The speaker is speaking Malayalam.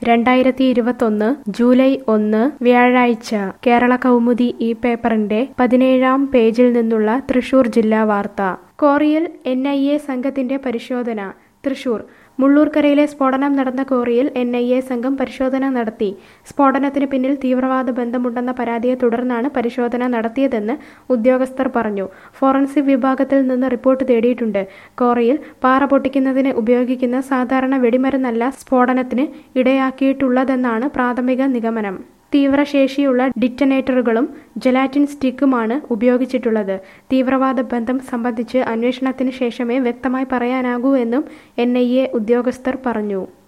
രണ്ടായിരത്തി ഇരുപത്തൊന്ന് ജൂലൈ ഒന്ന് വ്യാഴാഴ്ച കേരള കൗമുദി ഈ പേപ്പറിന്റെ പതിനേഴാം പേജിൽ നിന്നുള്ള തൃശൂർ ജില്ലാ വാർത്ത കോറിയിൽ എൻ ഐ എ സംഘത്തിന്റെ പരിശോധന തൃശൂർ മുള്ളൂർക്കരയിലെ സ്ഫോടനം നടന്ന കോറിയിൽ എൻ ഐ എ സംഘം പരിശോധന നടത്തി സ്ഫോടനത്തിന് പിന്നിൽ തീവ്രവാദ ബന്ധമുണ്ടെന്ന പരാതിയെ തുടർന്നാണ് പരിശോധന നടത്തിയതെന്ന് ഉദ്യോഗസ്ഥർ പറഞ്ഞു ഫോറൻസിക് വിഭാഗത്തിൽ നിന്ന് റിപ്പോർട്ട് തേടിയിട്ടുണ്ട് കോറിയിൽ പാറ പൊട്ടിക്കുന്നതിന് ഉപയോഗിക്കുന്ന സാധാരണ വെടിമരുന്നല്ല സ്ഫോടനത്തിന് ഇടയാക്കിയിട്ടുള്ളതെന്നാണ് പ്രാഥമിക നിഗമനം തീവ്രശേഷിയുള്ള ഡിറ്റനേറ്ററുകളും ജലാറ്റിൻ സ്റ്റിക്കുമാണ് ഉപയോഗിച്ചിട്ടുള്ളത് തീവ്രവാദ ബന്ധം സംബന്ധിച്ച് അന്വേഷണത്തിന് ശേഷമേ വ്യക്തമായി പറയാനാകൂ എന്നും എൻ ഉദ്യോഗസ്ഥർ പറഞ്ഞു